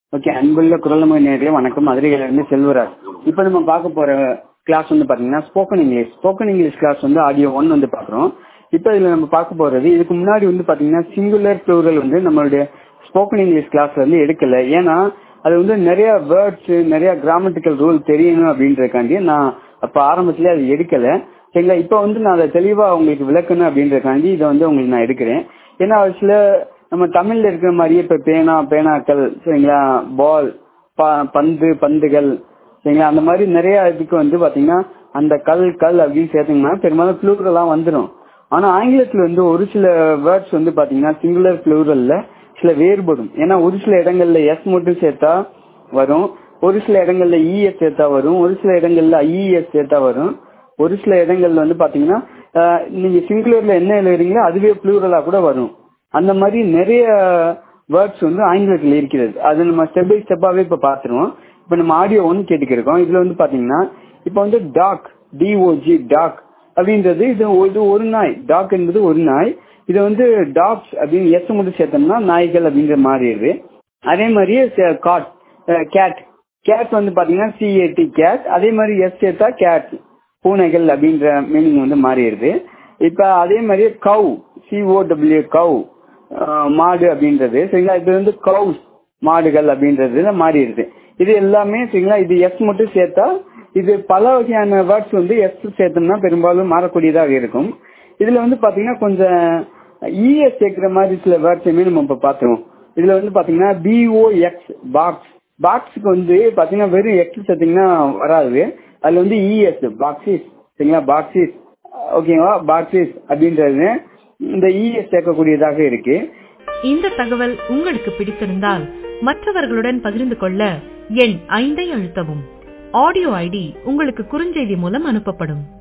okay அன்புள்ள குரலமொழி நேர்களே வணக்கம் மதுரையிலிருந்து செல்வராஜ் இப்போ நம்ம பார்க்க போற கிளாஸ் வந்து பாத்தீங்கன்னா spoken English spoken English class வந்து ஆடியோ ஒன் வந்து பாக்குறோம் இப்போ இதுல நம்ம பார்க்க போறது இதுக்கு முன்னாடி வந்து பாத்தீங்கன்னா சிங்குலர் ப்ளூரல் வந்து நம்மளுடைய ஸ்போக்கன் இங்கிலீஷ் கிளாஸ்ல வந்து எடுக்கல ஏன்னா அது வந்து நிறைய வேர்ட்ஸ் நிறைய கிராமட்டிக்கல் ரூல் தெரியணும் அப்படின்றதுக்காண்டி நான் அப்ப ஆரம்பத்துல அது எடுக்கல சரிங்களா இப்போ வந்து நான் அதை தெளிவா உங்களுக்கு விளக்கணும் அப்படின்றதுக்காண்டி இதை வந்து உங்களுக்கு நான் எடுக்கிறேன் ஏன்னா ஒரு சில நம்ம தமிழ்ல இருக்கிற மாதிரியே இப்ப பேனா பேனாக்கள் சரிங்களா பால் பந்து பந்துகள் சரிங்களா அந்த மாதிரி நிறைய இதுக்கு வந்து பாத்தீங்கன்னா அந்த கல் கல் அப்படின்னு சேர்த்தீங்கன்னா பெரும்பாலும் ப்ளூரலாம் வந்துடும் ஆனா ஆங்கிலத்துல வந்து ஒரு சில வேர்ட்ஸ் வந்து பாத்தீங்கன்னா சிங்குலர் ப்ளூரல்ல சில வேறுபடும் ஏன்னா ஒரு சில இடங்கள்ல எஸ் மட்டும் சேர்த்தா வரும் ஒரு சில இடங்கள்ல இஎஸ் சேர்த்தா வரும் ஒரு சில இடங்கள்ல ஐஇஎஸ் சேர்த்தா வரும் ஒரு சில இடங்கள்ல வந்து பாத்தீங்கன்னா நீங்க சிங்குலர்ல என்ன எழுதுறீங்களோ அதுவே ப்ளூரலா கூட வரும் அந்த மாதிரி நிறைய வேர்ட்ஸ் வந்து ஆங்கிலத்தில் இருக்கிறது அது நம்ம ஸ்டெப் பை ஸ்டெப்பாவே இப்ப பாத்துருவோம் இப்ப நம்ம ஆடியோ ஒன்று கேட்டுக்கிருக்கோம் இதுல வந்து பாத்தீங்கன்னா இப்ப வந்து டாக் டிஓஜி டாக் அப்படின்றது இது இது ஒரு நாய் டாக் என்பது ஒரு நாய் இது வந்து டாக்ஸ் அப்படின்னு எஸ் மட்டும் சேர்த்தோம்னா நாய்கள் அப்படிங்கிற மாறிடுது அதே மாதிரியே காட் கேட் கேட் வந்து பாத்தீங்கன்னா சிஏடி கேட் அதே மாதிரி எஸ் சேர்த்தா கேட் பூனைகள் அப்படின்ற மீனிங் வந்து மாறிடுது இப்ப அதே மாதிரியே கவு சிஓடபிள்யூ கவு மாடு அப்படின்றது சரிங்களா இது வந்து கவுஸ் மாடுகள் அப்படின்றதுல மாறிடுது இது எல்லாமே சரிங்களா இது எஸ் மட்டும் சேர்த்தா இது பல வகையான வேர்ட்ஸ் வந்து எஸ் சேர்த்தோம்னா பெரும்பாலும் மாறக்கூடியதாக இருக்கும் இதுல வந்து பாத்தீங்கன்னா கொஞ்சம் இஎஸ் சேர்க்கிற மாதிரி சில வேர்ட்ஸுமே நம்ம இப்ப பாத்துருவோம் இதுல வந்து பாத்தீங்கன்னா பிஓ எக்ஸ் பாக்ஸ் பாக்ஸுக்கு வந்து பாத்தீங்கன்னா வெறும் எக்ஸ் சேர்த்தீங்கன்னா வராது அதுல வந்து இஎஸ் பாக்ஸிஸ் சரிங்களா பாக்ஸிஸ் ஓகேவா பாக்ஸிஸ் அப்படின்றது இந்த இஎஸ் சேர்க்கக்கூடியதாக இருக்கு இந்த தகவல் உங்களுக்கு பிடித்திருந்தால் மற்றவர்களுடன் பகிர்ந்து கொள்ள எண் ஐந்தை அழுத்தவும் ஆடியோ ஐடி உங்களுக்கு குறுஞ்செய்தி மூலம் அனுப்பப்படும்